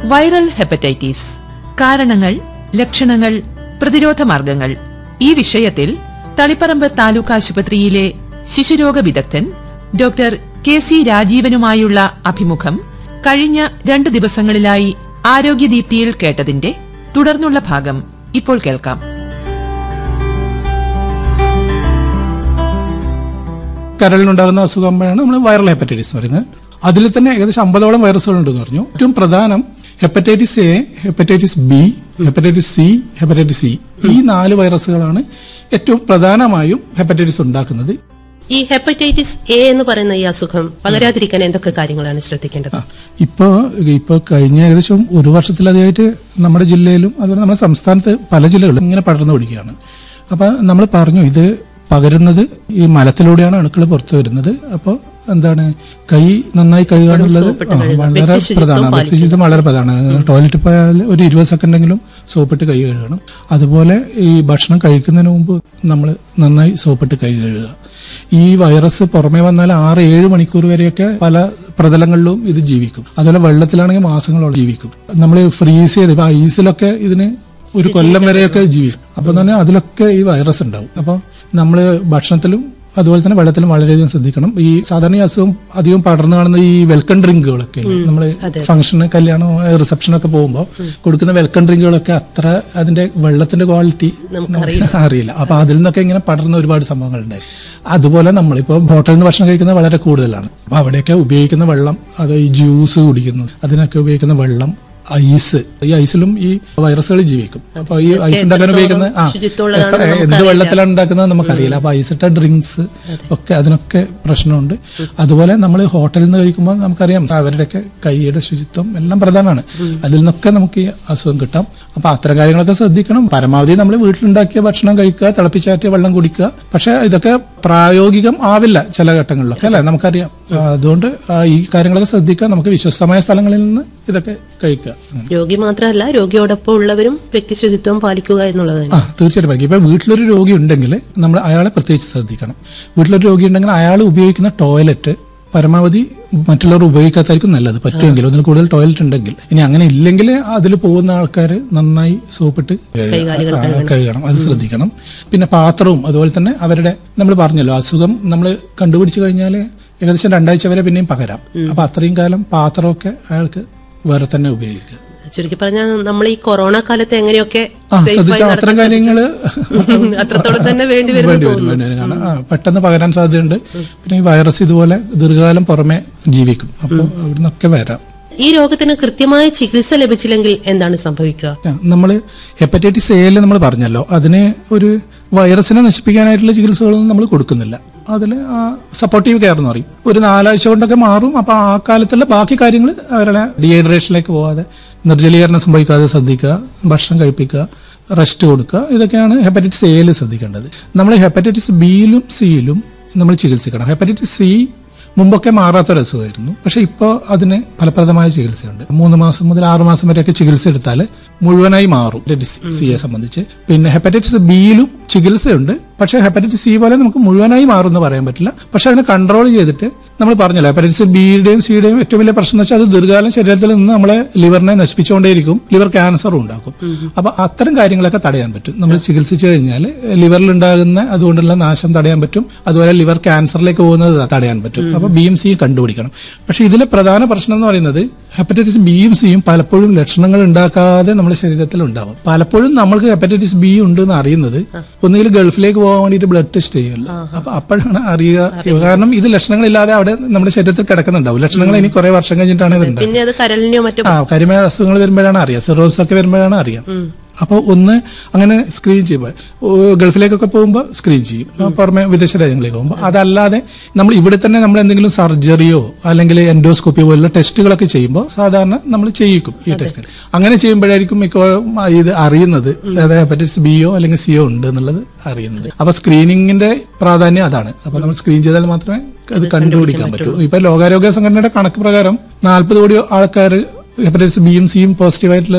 Viral hepatitis കാരണങ്ങൾ ലക്ഷണങ്ങൾ പ്രതിരോധ മാർഗങ്ങൾ ഈ വിഷയത്തിൽ തളിപ്പറമ്പ് താലൂക്ക് ആശുപത്രിയിലെ ശിശുരോഗ വിദഗ്ധൻ ഡോക്ടർ കെ സി രാജീവനുമായുള്ള അഭിമുഖം കഴിഞ്ഞ രണ്ട് ദിവസങ്ങളിലായി ആരോഗ്യദീപ്തിയിൽ കേട്ടതിന്റെ തുടർന്നുള്ള ഭാഗം ഇപ്പോൾ കേൾക്കാം കരളിനുണ്ടാകുന്ന അസുഖമാണ് നമ്മൾ വൈറൽ ഹെപ്പറ്റൈറ്റിസ് പറയുന്നത് അതിൽ തന്നെ ഏകദേശം അമ്പതോളം വൈറസുകൾ ഉണ്ടെന്ന് പറഞ്ഞു ഏറ്റവും പ്രധാനം hepatitis A hepatitis B hepatitis C hepatitis C ഈ നാല് വൈറസുകളാണ് ഏറ്റവും പ്രധാനമായും ഹെപ്പറ്റൈറ്റിസ് ഉണ്ടാക്കുന്നത് ഈ ഹെപ്പറ്റൈറ്റിസ് എ എന്ന് പറയുന്ന ഈ അസുഖം പകരാതിരിക്കാൻ എന്തൊക്കെ കാര്യങ്ങളാണ് ശ്രദ്ധിക്കേണ്ടത് ഇപ്പോ ഇപ്പൊ കഴിഞ്ഞ ഏകദേശം ഒരു വർഷത്തിലധികമായിട്ട് നമ്മുടെ ജില്ലയിലും അതുപോലെ നമ്മുടെ സംസ്ഥാനത്ത് പല ജില്ലകളിലും ഇങ്ങനെ പടർന്നു പിടിക്കുകയാണ് അപ്പൊ നമ്മൾ പറഞ്ഞു ഇത് പകരുന്നത് ഈ മലത്തിലൂടെയാണ് അണുക്കൾ പുറത്തു വരുന്നത് അപ്പോൾ എന്താണ് കൈ നന്നായി കഴുകാനുള്ളത് സോപ്പിട്ട് ആ, കഴുകുക. വളരെ വ്യക്തിശുചിത്വം പ്രധാനമാണ് പാലിക്കുക. വ്യക്തിശുചിത്വം വളരെ പ്രധാനമാണ് ടോയ്ലറ്റിൽ പോയാൽ ഒരു ഇരുപത് സെക്കൻഡെങ്കിലും സോപ്പിട്ട് കൈ കഴുകണം അതുപോലെ ഈ ഭക്ഷണം കഴിക്കുന്നതിന് മുമ്പ് നമ്മൾ നന്നായി സോപ്പിട്ട് കൈ കഴുകുക ഈ വൈറസ് പുറമേ വന്നാൽ ആറ് ഏഴ് മണിക്കൂർ വരെയൊക്കെ പല പ്രതലങ്ങളിലും ഇത് ജീവിക്കും അതുപോലെ വെള്ളത്തിലാണെങ്കിൽ മാസങ്ങളോളം ജീവിക്കും നമ്മൾ ഫ്രീസ് ചെയ്ത് ഇപ്പൊ ഐസിലൊക്കെ ഇതിന് ഒരു കൊല്ലം വരെയൊക്കെ ജീവിക്കും അപ്പൊ തന്നെ അതിലൊക്കെ ഈ വൈറസ് ഉണ്ടാവും അപ്പൊ നമ്മൾ ഭക്ഷണത്തിലും അതുപോലെ തന്നെ വെള്ളത്തിലും വളരെയധികം ശ്രദ്ധിക്കണം ഈ സാധാരണ ഈ അസുഖം അധികം പടർന്നു കാണുന്ന ഈ വെൽക്കം ഡ്രിങ്കുകളൊക്കെ നമ്മൾ ഫംഗ്ഷന് കല്യാണം റിസപ്ഷനൊക്കെ പോകുമ്പോൾ കൊടുക്കുന്ന വെൽക്കം ഡ്രിങ്കുകളൊക്കെ അത്ര അതിന്റെ വെള്ളത്തിന്റെ ക്വാളിറ്റി അറിയില്ല അപ്പൊ അതിൽ നിന്നൊക്കെ ഇങ്ങനെ പടർന്ന ഒരുപാട് സംഭവങ്ങളുണ്ടായി അതുപോലെ നമ്മളിപ്പോ ഹോട്ടലിൽ നിന്ന് ഭക്ഷണം കഴിക്കുന്നത് വളരെ കൂടുതലാണ് അപ്പൊ അവിടെയൊക്കെ ഉപയോഗിക്കുന്ന വെള്ളം അത് ഈ ജ്യൂസ് കുടിക്കുന്നത് അതിനൊക്കെ ഉപയോഗിക്കുന്ന വെള്ളം ഐസ് ഈ ഐസിലും ഈ വൈറസുകൾ ജീവിക്കും അപ്പൊ ഈ ഐസ് ഉണ്ടാക്കാൻ ഉപയോഗിക്കുന്ന ആ ശുചിത്വമുള്ളതാണെന്ന് എത്ര- എന്ത് നമുക്കറിയില്ല. വെള്ളത്തിലാണ് ഉണ്ടാക്കുന്നത് നമുക്കറിയില്ല അപ്പൊ ഐസിട്ട ഡ്രിങ്ക്സ് ഒക്കെ അതിനൊക്കെ പ്രശ്നമുണ്ട് അതുപോലെ നമ്മൾ ഹോട്ടലിൽ നിന്ന് കഴിക്കുമ്പോൾ നമുക്കറിയാം അവരുടെയൊക്കെ കൈയുടെ ശുചിത്വം എല്ലാം പ്രധാനമാണ് അതിൽ നിന്നൊക്കെ നമുക്ക് ഈ അസുഖം കിട്ടാം അപ്പൊ അത്തരം കാര്യങ്ങളൊക്കെ ശ്രദ്ധിക്കണം പരമാവധി നമ്മൾ വീട്ടിലുണ്ടാക്കിയ ഭക്ഷണം കഴിക്കുക തിളപ്പിച്ചാറ്റിയ വെള്ളം കുടിക്കുക പക്ഷെ ഇതൊക്കെ പ്രായോഗികം ആവില്ല ചില ഘട്ടങ്ങളിലൊക്കെ അല്ലെ നമുക്കറിയാം ആ, അതുകൊണ്ട് ആ, ഈ കാര്യങ്ങളൊക്കെ ശ്രദ്ധിക്കുക നമുക്ക് വിശ്വസ്തമായ സ്ഥലങ്ങളിൽ നിന്ന് ഇതൊക്കെ കഴിക്കുക രോഗി മാത്രമല്ല രോഗിയോടൊപ്പം ഉള്ളവരും വ്യക്തി ശുചിത്വം പാലിക്കുക എന്നുള്ളത് ആ തീർച്ചയായിട്ടും ബാക്കി ഇപ്പൊ വീട്ടിലൊരു രോഗി ഉണ്ടെങ്കിൽ നമ്മൾ അയാളെ പ്രത്യേകിച്ച് ശ്രദ്ധിക്കണം വീട്ടിലൊരു രോഗി ഉണ്ടെങ്കിൽ അയാൾ ഉപയോഗിക്കുന്ന ടോയ്ലറ്റ് പരമാവധി മറ്റുള്ളവർ ഉപയോഗിക്കാത്തായിരിക്കും നല്ലത് പറ്റുമെങ്കിൽ ഒന്നിൽ കൂടുതൽ ടോയ്ലറ്റ് ഉണ്ടെങ്കിൽ ഇനി അങ്ങനെ ഇല്ലെങ്കിൽ അതിൽ പോകുന്ന ആൾക്കാർ നന്നായി സോപ്പിട്ട് കൈകാലുകൾ ആ, കഴുകണം അത് ശ്രദ്ധിക്കണം പിന്നെ പാത്രവും അതുപോലെ തന്നെ അവരുടെ നമ്മൾ പറഞ്ഞല്ലോ അസുഖം നമ്മൾ കണ്ടുപിടിച്ചു കഴിഞ്ഞാൽ ഏകദേശം രണ്ടാഴ്ച വരെ പിന്നെയും പകരാം അപ്പൊ അത്രയും കാലം പാത്രമൊക്കെ അയാൾക്ക് വേറെ തന്നെ ഉപയോഗിക്കുക ചുരുക്കി പറഞ്ഞാൽ നമ്മൾ ഈ കൊറോണ കാലത്ത് എങ്ങനെയൊക്കെ ആ safe ആയി ശ്രദ്ധിച്ച നടത്താൻ അത്തരം കാര്യങ്ങള് അത്രത്തോളം തന്നെ വേണ്ടി വരും വേണ്ടി വരും, വേണ്ടി വരും. കാരണം, ആ, പെട്ടെന്ന് പകരാൻ സാധ്യതയുണ്ട് പിന്നെ ഈ വൈറസ് ഇതുപോലെ ദീർഘകാലം പുറമെ ജീവിക്കും അപ്പോൾ അവിടുന്നൊക്കെ വരാം ഈ രോഗത്തിന് കൃത്യമായ ചികിത്സ ലഭിച്ചില്ലെങ്കിൽ എന്താണ് സംഭവിക്കുക നമ്മൾ ഹെപ്പറ്റൈറ്റിസ് എയിൽ നമ്മൾ പറഞ്ഞല്ലോ അതിന് ഒരു വൈറസിനെ നശിപ്പിക്കാനായിട്ടുള്ള ചികിത്സകളൊന്നും നമ്മൾ കൊടുക്കുന്നില്ല അതിൽ സപ്പോർട്ടീവ് കെയർ എന്ന് പറയും ഒരു നാലാഴ്ച കൊണ്ടൊക്കെ മാറും അപ്പൊ ആ കാലത്തുള്ള ബാക്കി കാര്യങ്ങൾ അവരുടെ ഡീഹൈഡ്രേഷനിലേക്ക് പോകാതെ നിർജ്ജലീകരണം സംഭവിക്കാതെ ശ്രദ്ധിക്കുക ഭക്ഷണം കഴിപ്പിക്കുക റെസ്റ്റ് കൊടുക്കുക ഇതൊക്കെയാണ് ഹെപ്പറ്റൈറ്റിസ് എയിൽ ശ്രദ്ധിക്കേണ്ടത് നമ്മൾ ഹെപ്പറ്റൈറ്റിസ് ബിയിലും സിയിലും നമ്മൾ ചികിത്സിക്കണം ഹെപ്പറ്റൈറ്റിസ് സി മുമ്പൊക്കെ മാറാത്തൊരു അസുഖമായിരുന്നു പക്ഷെ ഇപ്പോൾ അതിന് ഫലപ്രദമായ ചികിത്സയുണ്ട് മൂന്ന് മാസം മുതൽ ആറ് മാസം വരെയൊക്കെ ചികിത്സ എടുത്താൽ മുഴുവനായി മാറും ഹെപ്പറ്റൈറ്റിസ് സിയെ സംബന്ധിച്ച് പിന്നെ ഹെപ്പറ്റൈറ്റിസ് ബിയിലും ചികിത്സയുണ്ട് പക്ഷെ ഹെപ്പറ്റൈറ്റിസ് സി പോലെ നമുക്ക് മുഴുവനായി മാറും എന്ന് പറയാൻ പറ്റില്ല പക്ഷെ അതിനെ കൺട്രോൾ ചെയ്തിട്ട് നമ്മൾ പറഞ്ഞല്ലോ ഹെപ്പറ്റൈറ്റിസ് ബിയുടെയും സിയുടെയും ഏറ്റവും വലിയ പ്രശ്നം എന്ന് വെച്ചാൽ അത് ദീർഘകാലം ശരീരത്തിൽ നിന്ന് നമ്മളെ ലിവറിനെ നശിപ്പിച്ചുകൊണ്ടേയിരിക്കും ലിവർ ക്യാൻസറും ഉണ്ടാക്കും അപ്പൊ അത്തരം കാര്യങ്ങളൊക്കെ തടയാൻ പറ്റും നമ്മൾ ചികിത്സിച്ചു കഴിഞ്ഞാൽ ലിവറിൽ ഉണ്ടാകുന്ന അതുകൊണ്ടുള്ള നാശം തടയാൻ പറ്റും അതുപോലെ ലിവർ ക്യാൻസറിലേക്ക് പോകുന്നത് തടയാൻ പറ്റും അപ്പൊ ബിയും സിയും കണ്ടുപിടിക്കണം പക്ഷെ ഇതിലെ പ്രധാന പ്രശ്നം എന്ന് പറയുന്നത് ഹെപ്പറ്റൈറ്റിസ് ബിയും സിയും പലപ്പോഴും ലക്ഷണങ്ങൾ ഉണ്ടാക്കാതെ നമ്മുടെ ശരീരത്തിൽ ഉണ്ടാവും പലപ്പോഴും നമ്മൾക്ക് ഹെപ്പറ്റൈറ്റിസ് ബി ഉണ്ട് എന്ന് അറിയുന്നത് ഒന്നുകിൽ ഗൾഫിലേക്ക് പോകാൻ വേണ്ടിയിട്ട് ബ്ലഡ് ടെസ്റ്റ് ചെയ്യുമല്ലോ അപ്പൊ അപ്പോഴാണ് അറിയുക കാരണം ഇത് ലക്ഷണങ്ങളില്ലാതെ അവിടെ നമ്മുടെ ശരീരത്തിൽ കിടക്കുന്നുണ്ടാവും ലക്ഷണങ്ങൾ ഇനി കുറെ വർഷം കഴിഞ്ഞിട്ടാണ് ഇത് ഉണ്ടാവുക പിന്നെ അത് കരളിനെയോ മറ്റോ ആ കരിമയ അസുഖങ്ങൾ വരുമ്പോഴാണ് അറിയാം സിറോസ് ഒക്കെ വരുമ്പോഴാണ് അറിയാം അപ്പോൾ ഒന്ന് അങ്ങനെ സ്ക്രീൻ ചെയ്യുമ്പോൾ ഓ, ഗൾഫിലേക്കൊക്കെ പോകുമ്പോൾ സ്ക്രീൻ ചെയ്യും ആ, പുറമെ വിദേശ രാജ്യങ്ങളിലേക്ക് പോകുമ്പോൾ അതല്ലാതെ നമ്മൾ ഇവിടെ തന്നെ നമ്മൾ എന്തെങ്കിലും സർജറിയോ അല്ലെങ്കിൽ എൻഡോസ്കോപ്പിയോ പോലുള്ള ടെസ്റ്റുകളൊക്കെ ചെയ്യുമ്പോൾ സാധാരണ നമ്മൾ ചെയ്യിക്കും ഈ ടെസ്റ്റുകൾ അങ്ങനെ ചെയ്യുമ്പോഴായിരിക്കും മിക്കവാറും ഇത് അറിയുന്നത് അതായത് ഹെപ്പറ്റൈറ്റിസ് ബിയോ അല്ലെങ്കിൽ സിയോ ഉണ്ട് എന്നുള്ളത് അറിയുന്നത് അപ്പൊ സ്ക്രീനിങ്ങിന്റെ പ്രാധാന്യം അതാണ് അപ്പൊ നമ്മൾ സ്ക്രീൻ ചെയ്താൽ മാത്രമേ അത് കണ്ടുപിടിക്കാൻ പറ്റൂ ഇപ്പൊ ലോകാരോഗ്യ സംഘടനയുടെ കണക്ക് പ്രകാരം നാൽപ്പത് കോടി ആൾക്കാർ ഹെപ്പറ്റൈറ്റിസ് ബിയും സിയും പോസിറ്റീവായിട്ടുള്ളത്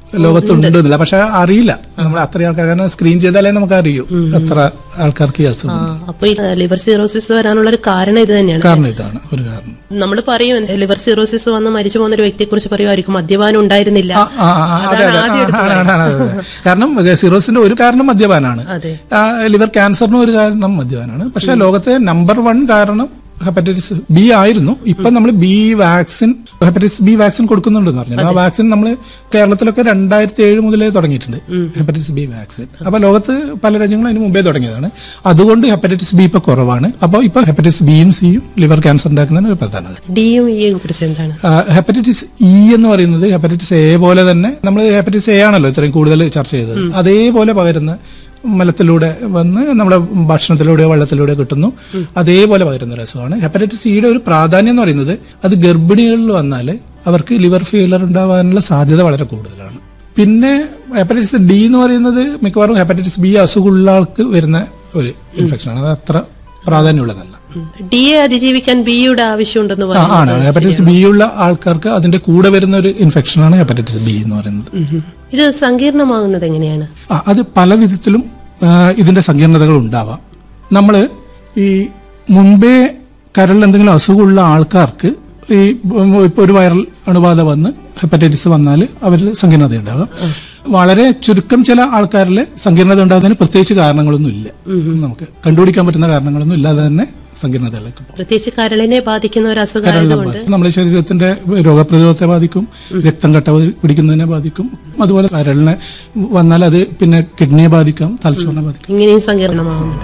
ലോകത്തുണ്ടെന്നില്ല പക്ഷെ അറിയില്ല നമ്മൾ അത്രയും ആൾക്കാർ കാരണം സ്ക്രീൻ ചെയ്താലേ നമുക്ക് അറിയൂ എത്ര ആൾക്കാർക്ക് ഈ ആ, അസുഖം അപ്പൊ ഈ ലിവർ സിറോസിസ് വരാനുള്ള ഒരു കാരണം ഇത് തന്നെയാണ് കാരണം ഇതാണ് ഒരു കാരണം നമ്മൾ പറയും ലിവർ സിറോസിസ് വന്ന് മരിച്ചു പോകുന്ന ഒരു വ്യക്തിയെ കുറിച്ച് പറയുമായിരിക്കും മദ്യപാനം ഉണ്ടായിരുന്നില്ല ആ, ആ, ആ, അതെ, അതാണ് അതെ. ആദ്യം എടുത്ത് ആ, ആണ്, ആണ്, അതെ, അതെ. കാരണം സിറോസിന്റെ ഒരു കാരണം മദ്യപാനാണ് അതെ ആ, ലിവർ ക്യാൻസറിന് ഒരു കാരണം മദ്യപാനാണ് പക്ഷെ ലോകത്തെ നമ്പർ വൺ കാരണം ഹെപ്പറ്റൈറ്റിസ് ബി ആയിരുന്നു ഇപ്പൊ നമ്മൾ B vaccine hepatitis B vaccine കൊടുക്കുന്നുണ്ടെന്ന് പറഞ്ഞു ആ വാക്സിൻ നമ്മൾ കേരളത്തിലൊക്കെ രണ്ടായിരത്തി ഏഴ് മുതലേ തുടങ്ങിയിട്ടുണ്ട് ഹെപ്പറ്റൈറ്റിസ് ബി വാക്സിൻ അപ്പൊ ലോകത്ത് പല രാജ്യങ്ങളും അതിന് മുമ്പേ തുടങ്ങിയതാണ് അതുകൊണ്ട് ഹെപ്പറ്റൈറ്റിസ് ബി ഇപ്പൊ കുറവാണ് അപ്പോൾ ഇപ്പൊ ഹെപ്പറ്റൈറ്റിസ് ബിയും സിയും ലിവർ ക്യാൻസർ ഉണ്ടാക്കുന്നതിന് ഒരു പ്രധാനമാണ് ഡിയും ഇയും കുറിച്ച് എന്താണ് ഹെപ്പറ്റൈറ്റിസ് ഇ എന്ന് പറയുന്നത് ഹെപ്പറ്റൈറ്റിസ് എ പോലെ തന്നെ നമ്മൾ ഹെപ്പറ്റൈറ്റിസ് എ ആണല്ലോ ഇത്രയും കൂടുതൽ ചർച്ച ചെയ്തത് അതേപോലെ പകരുന്ന മലത്തിലൂടെ വന്ന് നമ്മുടെ ഭക്ഷണത്തിലൂടെയോ വെള്ളത്തിലൂടെയോ കിട്ടുന്നു അതേപോലെ പകരുന്ന ഒരു അസുഖമാണ് ഹെപ്പറ്റൈറ്റിസ് സിയുടെ ഒരു പ്രാധാന്യം എന്ന് പറയുന്നത് അത് ഗർഭിണികളിൽ വന്നാൽ അവർക്ക് ലിവർ ഫെയിലർ ഉണ്ടാവാനുള്ള സാധ്യത വളരെ കൂടുതലാണ് പിന്നെ ഹെപ്പറ്റൈറ്റിസ് ഡി എന്ന് പറയുന്നത് മിക്കവാറും ഹെപ്പറ്റൈറ്റിസ് ബി അസുഖമുള്ള ആൾക്ക് വരുന്ന ഒരു ഇൻഫെക്ഷനാണ് അത് അത്ര പ്രാധാന്യമുള്ളതല്ല ഡിയെ അതിജീവിക്കാൻ ബിയുടെ ആവശ്യമുണ്ടെന്ന് ആ, പറഞ്ഞു ആണ് ഹെപ്പറ്റൈറ്റിസ് ബി ഉള്ള ആൾക്കാർക്ക് അതിന്റെ കൂടെ വരുന്ന ഒരു ഇൻഫെക്ഷനാണ് ഹെപ്പറ്റൈറ്റിസ് ബി എന്ന് പറയുന്നത് ഇത് സങ്കീർണമാകുന്നത് എങ്ങനെയാണ് ആ, അത് പല വിധത്തിലും ആ, ഇതിന്റെ സങ്കീർണതകൾ ഉണ്ടാവാം നമ്മൾ ഈ മുൻപേ കരളിൽ എന്തെങ്കിലും അസുഖമുള്ള ആൾക്കാർക്ക് ഈ ഇപ്പൊ ഒരു വൈറൽ അണുബാധ വന്ന് ഹെപ്പറ്റൈറ്റിസ് വന്നാൽ അവരിൽ സങ്കീർണത ഉണ്ടാകാം വളരെ ചുരുക്കം ചില ആൾക്കാരിൽ സങ്കീർണത ഉണ്ടാകുന്നതിന് പ്രത്യേകിച്ച് കാരണങ്ങളൊന്നും ഇല്ല നമുക്ക് കണ്ടുപിടിക്കാൻ പറ്റുന്ന കാരണങ്ങളൊന്നും ഇല്ലാതെ തന്നെ സങ്കീർണതകളിലേക്ക് പോകും പ്രത്യേകിച്ച് കരളിനെ ബാധിക്കുന്ന ഒരു കരളിനെ അസുഖമായതുകൊണ്ട് ബാധിക്കും നമ്മുടെ ശരീരത്തിന്റെ രോഗപ്രതിരോധത്തെ ബാധിക്കും രക്തം കട്ട പിടിക്കുന്നതിനെ ബാധിക്കും അതുപോലെ കരളിനെ വന്നാൽ അത് പിന്നെ കിഡ്നിയെ ബാധിക്കാം തലച്ചോറിനെ ബാധിക്കും ഇങ്ങനെയും സങ്കീർണമാകുന്നുണ്ട്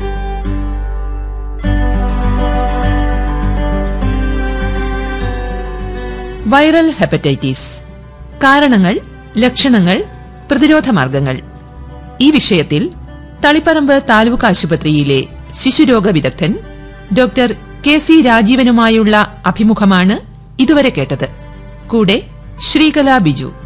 വൈറൽ ഹെപ്പറ്റൈറ്റിസ് കാരണങ്ങൾ ലക്ഷണങ്ങൾ പ്രതിരോധ മാർഗങ്ങൾ ഈ വിഷയത്തിൽ തളിപ്പറമ്പ് താലൂക്ക് ആശുപത്രിയിലെ ശിശുരോഗ വിദഗ്ധൻ ഡോക്ടർ കെ സി രാജീവനുമായുള്ള അഭിമുഖമാണ് ഇതുവരെ കേട്ടത് കൂടെ ശ്രീകല ബിജു